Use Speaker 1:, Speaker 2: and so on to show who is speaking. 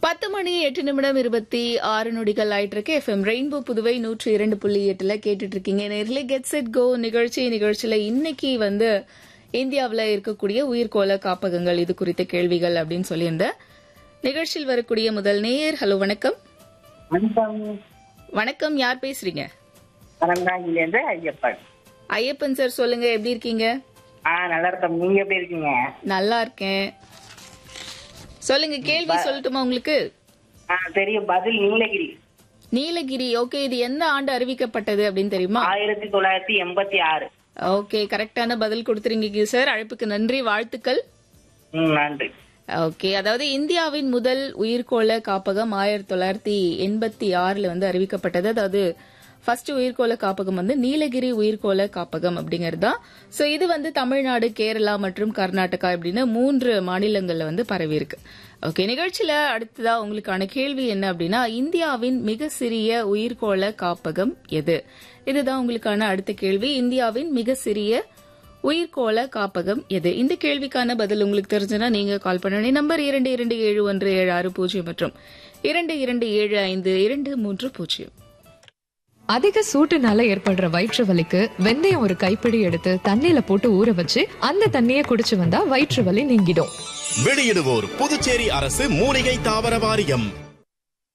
Speaker 1: பத்து மணி எட்டு நிமிடம் இருபத்தி ஆறு நொடிகள் ஆயிட்டு இருக்கு எஃப்எம் ரெயின்போ புதுவை நூற்றி இரண்டு புள்ளி எட்டுல கேட்டுட்டு இருக்கீங்க நேரிலே கெட் செட் கோ நிகழ்ச்சி நிகழ்ச்சியில இன்னைக்கு வந்து இந்தியாவில் இருக்கக்கூடிய உயிர்கோள காப்பகங்கள் இது குறித்த கேள்விகள் அப்படின்னு சொல்லியிருந்தேன் நிகழ்ச்சியில் வரக்கூடிய முதல் நேயர் ஹலோ வணக்கம்
Speaker 2: வணக்கம்
Speaker 1: வணக்கம் யார் பேசுறீங்க
Speaker 2: அறந்தாங்கிலேருந்து ஐயப்பன்
Speaker 1: ஐயப்பன் சார் சொல்லுங்க எப்படி இருக்கீங்க
Speaker 2: ஆ நல்லா இருக்கேன் நீங்க எப்படி இருக்கீங்க
Speaker 1: நல்லா இருக்கேன் சொல்லுங்க கேள்வி சொல்லட்டுமா உங்களுக்கு
Speaker 2: ஆ தெரியும் பதில் நீலகிரி
Speaker 1: நீலகிரி ஓகே இது எந்த ஆண்டு அறிவிக்கப்பட்டது அப்படின்னு தெரியுமா
Speaker 2: ஆயிரத்தி தொள்ளாயிரத்தி எண்பத்தி ஆறு
Speaker 1: ஓகே கரெக்டான பதில் கொடுத்துருங்க சார் அழைப்புக்கு நன்றி வாழ்த்துக்கள்
Speaker 2: ம் நன்றி
Speaker 1: ஓகே அதாவது இந்தியாவின் முதல் உயிர்கோள காப்பகம் ஆயிரத்தி தொள்ளாயிரத்தி எண்பத்தி ஆறுல வந்து அறிவிக்கப்பட்டது அதாவது ஃபர்ஸ்ட் உயிர்கோள காப்பகம் வந்து நீலகிரி உயிர்கோள காப்பகம் அப்படிங்கிறது தான் ஸோ இது வந்து தமிழ்நாடு கேரளா மற்றும் கர்நாடகா இப்படின்னு மூன்று மாநிலங்கள்ல வந்து பரவி இருக்கு ஓகே நிகழ்ச்சியில அடுத்ததா உங்களுக்கான கேள்வி என்ன அப்படின்னா இந்தியாவின் மிக சிறிய உயிர்கோள காப்பகம் எது இதுதான் உங்களுக்கான அடுத்த கேள்வி இந்தியாவின் மிக சிறிய உயிர்கோள காப்பகம் எது இந்த கேள்விக்கான பதில் உங்களுக்கு தெரிஞ்சுன்னா நீங்க கால் பண்ணி நம்பர் இரண்டு இரண்டு ஏழு ஒன்று ஏழு ஆறு பூஜ்ஜியம் மற்றும் இரண்டு இரண்டு ஏழு ஐந்து இரண்டு மூன்று பூஜ்ஜியம்
Speaker 3: அதிக சூட்டுனால ஏற்படுற வயிற்று வலிக்கு வெந்தயம் ஒரு கைப்பிடி எடுத்து தண்ணியில போட்டு ஊற வச்சு அந்த தண்ணியை குடிச்சு வந்தா வயிற்று வலி நீங்கிடும்
Speaker 4: வெளியிடுவோர் புதுச்சேரி அரசு மூலிகை தாவர வாரியம்